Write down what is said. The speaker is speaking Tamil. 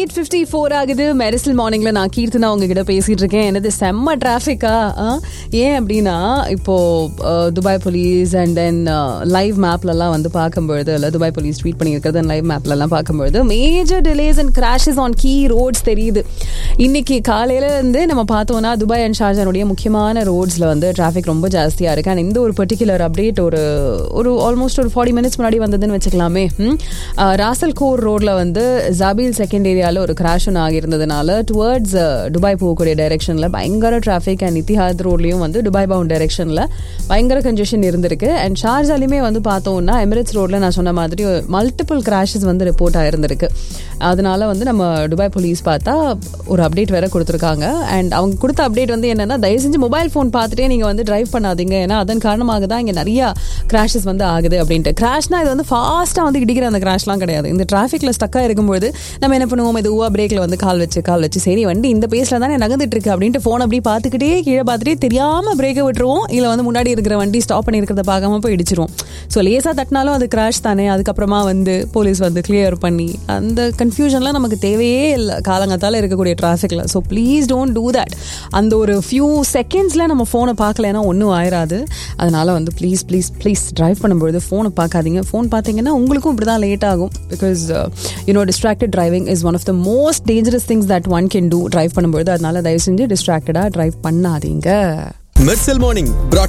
எயிட் ஃபிஃப்டி ஃபோர் ஆகுது மெரிசல் மார்னிங்ல நான் கீர்த்தனா உங்ககிட்ட பேசிட்டு இருக்கேன் என்னது செம்ம டிராஃபிக்கா ஏன் அப்படின்னா இப்போ அஹ், Dubai police and then live மேப்லலாம் வந்து பார்க்கும்பொழுது இல்லை துபாய் போலீஸ் ட்வீட் பண்ணியிருக்கிறது லைவ் மேப்லலாம் பார்க்கும்பொழுது major delays and crashes on key roads தெரியுது இன்னைக்கு காலையில இருந்து நம்ம பார்த்தோம்னா துபாய் அண்ட் ஷார்ஜானுடைய முக்கியமான ரோட்ஸ்ல வந்து டிராஃபிக் ரொம்ப ஜாஸ்தியா இருக்கு அண்ட் இந்த ஒரு பர்டிகுலர் அப்டேட் ஒரு ஒரு ஆல்மோஸ்ட் ஒரு ஃபார்ட்டி மினிட்ஸ் முன்னாடி வந்ததுன்னு வச்சுக்கலாமே ம். அஹ், ராசல் கோர் ரோட்ல வந்து ஜாபில் செகண்ட் ஏரியாவில் ஒரு கிராஷ் ஒன்று ஆகியிருந்ததுனால டுவர்ட்ஸ் துபாய் போகக்கூடிய டைரெக்ஷனில் பயங்கர டிராஃபிக் அண்ட் இத்திஹாத் ரோட்லையும் வந்து துபாய் பவுண்ட் டைரெக்ஷனில் பயங்கர கன்ஜெஷன் இருந்திருக்கு அண்ட் ஷார்ஜாலையுமே வந்து பார்த்தோம்னா எமிரேட்ஸ் ரோட்ல நான் சொன்ன மாதிரி மல்டிபிள் கிராஷஸ் வந்து ரிப்போர்ட் ஆயிருந்திருக்கு அதனால வந்து நம்ம துபாய் போலீஸ் பார்த்தா ஒரு அப்டேட் வேற கொடுத்துருக்காங்க அண்ட் அவங்க கொடுத்த அப்டேட் வந்து என்னன்னா தயவு செஞ்சு மொபைல் ஃபோன் பார்த்துட்டே நீங்க வந்து டிரைவ் பண்ணாதீங்க ஏன்னா அதன் காரணமாக தான் இங்க நிறைய கிராஷஸ் வந்து ஆகுது அப்படின்ட்டு கிராஷ்னா இது வந்து ஃபாஸ்ட்டாக வந்து இடிக்கிற அந்த கிராஷ்லாம் கிடையாது இந்த டிராஃபிக்ல ஸ்டக்காக இருக்கும்போது நம்ம என்ன பண்ணுவோம் மெதுவா பிரேக்ல வந்து கால் வச்சு கால் வச்சு சரி வண்டி இந்த பேஸ்ல தானே நகர்ந்துட்டு இருக்கு அப்படின்ட்டு ஃபோன் அப்படியே பார்த்துக்கிட்டே கீழே பார்த்துட்டே தெரியாம பிரேக்கை விட்டுருவோம் இல்லை வந்து முன்னாடி இருக்கிற வண்டி ஸ்டாப் பண்ணியிருக்கிறத பார்க்காம போய் இடிச்சிருவோம் ஸோ லேசாக தட்டினாலும் அது கிராஷ் தானே அதுக்கப்புறமா வந்து போலீஸ் வந்து கிளியர் பண்ணி அந்த கன்ஃபியூஷன்லாம் நமக்கு தேவையே இல்லை காலங்கத்தால் இருக்கக்கூடிய டிராஃபிக்கில் so please don't do that அந்த ஒரு ஃபியூ செகண்ட்ஸில் நம்ம ஃபோனை பார்க்கலன்னா ஒன்றும் ஆயிராது அதனால வந்து ப்ளீஸ் ப்ளீஸ் ப்ளீஸ் டிரைவ் பண்ணும்பொழுது ஃபோனை பார்க்காதீங்க ஃபோன் பார்த்தீங்கன்னா உங்களுக்கும் இப்படி தான் லேட் ஆகும் because you know distracted driving is one of the most dangerous things that one can do drive பண்ணும்பொழுது அதனால தயவு செஞ்சு டிஸ்ட்ராக்டடாக டிரைவ் பண்ணாதீங்க மெர்சல் மார்னிங் brought